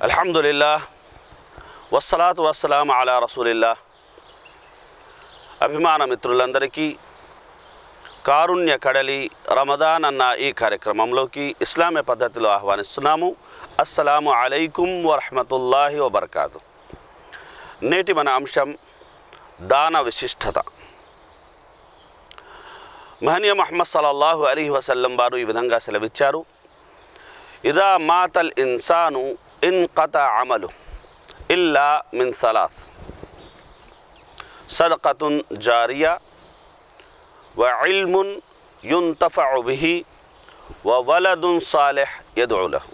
అల్హమ్దుల్లా వస్సలాతు వస్సలాం అలా రసూలిల్లా అభిమాన మిత్రులందరికీ కారుణ్య కడలి రమదాన్ అన్న ఈ కార్యక్రమంలోకి ఇస్లామీ పద్ధతిలో ఆహ్వానిస్తున్నాము అస్సలాము అలైకుం వరహమతుల్లాహి వబర్కాతు నేటి మన అంశం దాన విశిష్టత మహనీయ మహమ్మద్ సల్లల్లాహు అలీ వసల్లం వారు ఈ విధంగా సెలవిచ్చారు ఇదా మాతల్ ఇన్సాను ఇన్ కత అమలు ఇల్లా మిన్ సలాస్ సదకతున్ జారియా వ ఇల్మున్ యుంతఫఉ బిహి వ వలదున్ సాలిహ్ యదుఉ లహు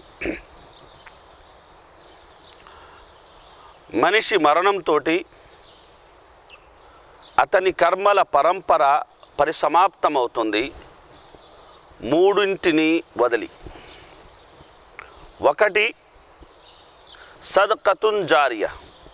మనిషి మరణంతో అతని కర్మల పరంపర పరిసమాప్తమవుతుంది మూడింటిని వదిలి ఒకటి సదకతున్ జారియా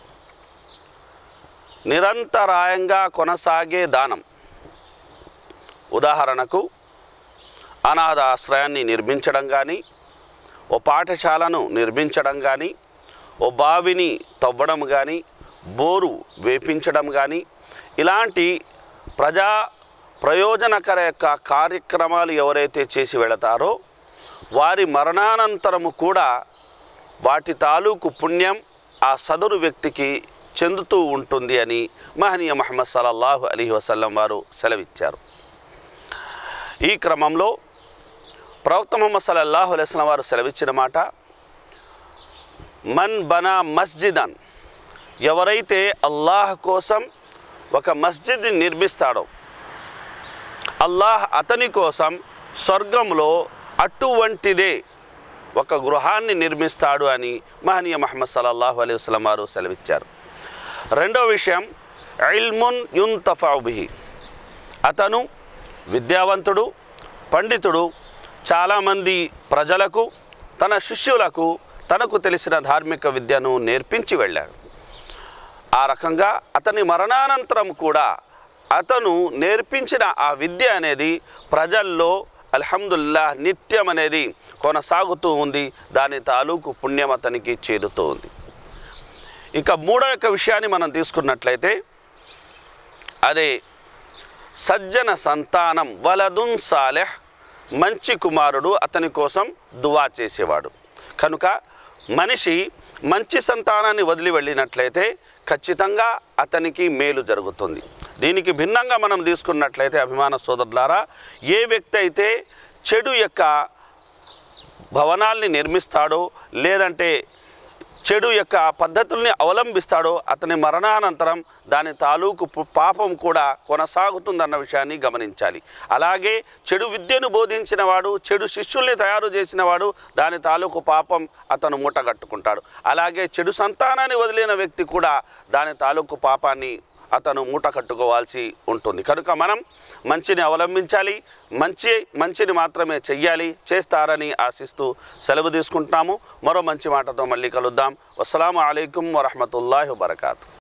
నిరంతరాయంగా కొనసాగే దానం ఉదాహరణకు అనాథ ఆశ్రయాన్ని నిర్మించడం కానీ ఓ పాఠశాలను నిర్మించడం కానీ ఓ బావిని తవ్వడం కానీ బోరు వేపించడం కానీ ఇలాంటి ప్రజా ప్రయోజనకర యొక్క కార్యక్రమాలు ఎవరైతే చేసి వెళతారో వారి మరణానంతరము కూడా వాటి తాలూకు పుణ్యం ఆ సదరు వ్యక్తికి చెందుతూ ఉంటుంది అని మహనీయ మహమ్మద్ సల్లల్లాహు అలీ వసల్లం వారు సెలవిచ్చారు ఈ క్రమంలో ప్రవక్త ముహమ్మద్ సల్లల్లాహు అలైస్లం వారు సెలవిచ్చిన మాట మన్ బనా మస్జిదన్ ఎవరైతే అల్లాహ్ కోసం ఒక మస్జిద్ని నిర్మిస్తాడో అల్లాహ్ అతని కోసం స్వర్గంలో అటువంటిదే ఒక గృహాన్ని నిర్మిస్తాడు అని మహనీయ మహమ్మద్ సల్లల్లాహు అలైహి వసల్లం వారు సెలవిచ్చారు రెండో విషయం ఇల్మున్ యుంతఫాబిహి అతను విద్యావంతుడు పండితుడు చాలామంది ప్రజలకు తన శిష్యులకు తనకు తెలిసిన ధార్మిక విద్యను నేర్పించి వెళ్ళాడు ఆ రకంగా అతని మరణానంతరం కూడా అతను నేర్పించిన ఆ విద్య అనేది ప్రజల్లో అల్హమ్దుల్లా నిత్యం అనేది కొనసాగుతూ ఉంది దాని తాలూకు పుణ్యం అతనికి చేరుతూ ఉంది ఇక మూడో యొక్క విషయాన్ని మనం తీసుకున్నట్లయితే అదే సజ్జన సంతానం వలదున్ సాలెహ్ మంచి కుమారుడు అతని కోసం దువా చేసేవాడు కనుక మనిషి మంచి సంతానాన్ని వదిలి వెళ్ళినట్లయితే ఖచ్చితంగా అతనికి మేలు జరుగుతుంది దీనికి భిన్నంగా మనం తీసుకున్నట్లయితే అభిమాన సోదరులారా ఏ వ్యక్తి అయితే చెడు యొక్క భవనాల్ని నిర్మిస్తాడో లేదంటే చెడు యొక్క పద్ధతుల్ని అవలంబిస్తాడో అతని మరణానంతరం దాని తాలూకు పు- పాపం కూడా కొనసాగుతుందన్న విషయాన్ని గమనించాలి అలాగే చెడు విద్యను బోధించిన వాడు చెడు శిష్యుల్ని తయారు చేసిన వాడు దాని తాలూకు పాపం అతను మూటగట్టుకుంటాడు అలాగే చెడు సంతానాన్ని వదిలిన వ్యక్తి కూడా దాని తాలూకు పాపాన్ని అతను మూట కట్టుకోవాల్సి ఉంటుంది కనుక మనం మంచిని అవలంబించాలి మంచి మంచిని మాత్రమే చెయ్యాలి చేస్తారని ఆశిస్తూ సెలవు తీసుకుంటున్నాము మరో మంచి మాటతో మళ్ళీ కలుద్దాం అస్సలం అయికం వరహమతుల్లాhi వబర్కాతు